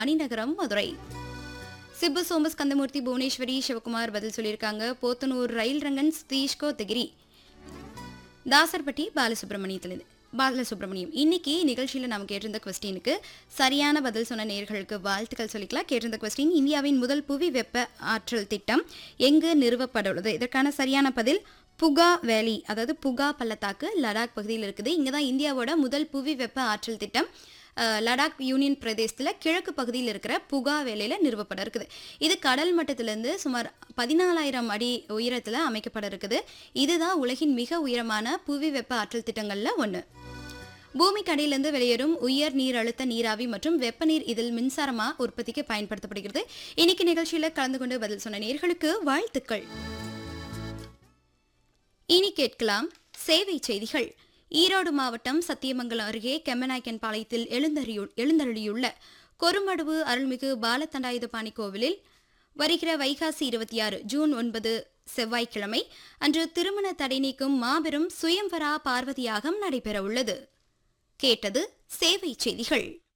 அணிநகரம் மதுரை சிப்பு சோமஸ் கந்தமூர்த்தி புவனேஸ்வரி சிவகுமார் பதில் சொல்லியிருக்காங்க போத்தனூர் ரயில் ரங்கன் சதீஷ் கோத்தகிரி தாசர்பட்டி பாலசுப்ரமணியத்திலிருந்து பாலசுப்ரமணியம் இன்னைக்கு நிகழ்ச்சியில் நாம் கேட்டிருந்த கொஸ்டினுக்கு சரியான பதில் சொன்ன நேர்களுக்கு வாழ்த்துக்கள் சொல்லிக்கலாம் கேட்டிருந்த கொஸ்டின் இந்தியாவின் முதல் புவி வெப்ப ஆற்றல் திட்டம் எங்கு நிறுவப்பட்டுள்ளது இதற்கான சரியான பதில் புகா வேலி அதாவது புகா பள்ளத்தாக்கு லடாக் பகுதியில் இருக்குது இங்கே தான் இந்தியாவோட முதல் புவி வெப்ப ஆற்றல் திட்டம் அஹ், லடாக் யூனியன் பிரதேசத்தில் கிழக்கு பகுதியில் இருக்கிற புகா வேலையில் நிறுவப்பட இருக்குது இது கடல் மட்டத்திலிருந்து சுமார் பதினாலாயிரம் அடி உயரத்தில் அமைக்கப்பட இருக்குது இதுதான் உலகின் மிக உயரமான புவி வெப்ப ஆற்றல் திட்டங்களில் ஒன்று பூமிக்கு அடியிலிருந்து வெளியேறும் உயர் நீர் அழுத்த நீராவி மற்றும் வெப்பநீர் இதில் மின்சாரமா உற்பத்திக்கு பயன்படுத்தப்படுகிறது இன்னைக்கு நிகழ்ச்சியில் கலந்து கொண்டு பதில் சொன்ன நேர்களுக்கு வாழ்த்துக்கள் இனி கேட்கலாம் சேவை செய்திகள் ஈரோடு மாவட்டம் சத்தியமங்கலம் அருகே கெம்மநாயக்கன் பாளையத்தில் எழுந்தறியு எழுந்தருளியுள்ள கொருமடுவு அருள்மிகு பாலதண்டாயுதபாணி கோவிலில் வருகிற வைகாசி இருபத்தி ஆறு ஜூன் ஒன்பது செவ்வாய்க்கிழமை அன்று திருமண தடை நீக்கும் மாபெரும் சுயம்வரா பார்வதியாகம் நடைபெறவுள்ளது கேட்டது சேவை செய்திகள்